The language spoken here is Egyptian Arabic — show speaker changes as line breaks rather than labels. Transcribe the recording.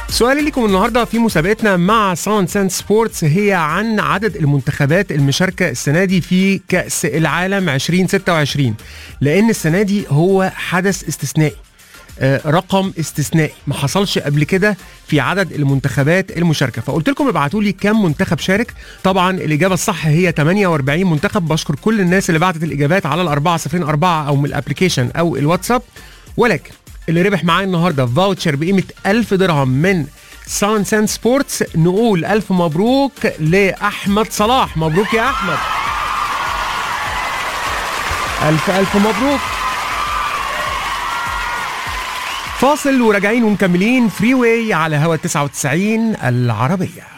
سؤالي لكم النهارده في مسابقتنا مع ساوند ساند سبورتس هي عن عدد المنتخبات المشاركه السنه دي في كاس العالم 2026 لان السنه دي هو حدث استثنائي آه، رقم استثنائي ما حصلش قبل كده في عدد المنتخبات المشاركه فقلت لكم ابعتوا لي كام منتخب شارك طبعا الاجابه الصح هي 48 منتخب بشكر كل الناس اللي بعتت الاجابات على الأربعة صفرين أربعة او من الابلكيشن او الواتساب ولكن اللي ربح معايا النهارده فاوتشر بقيمه 1000 درهم من سان سان سبورتس نقول الف مبروك لاحمد صلاح مبروك يا احمد الف الف مبروك فاصل وراجعين ومكملين فري واي على هوا 99 العربيه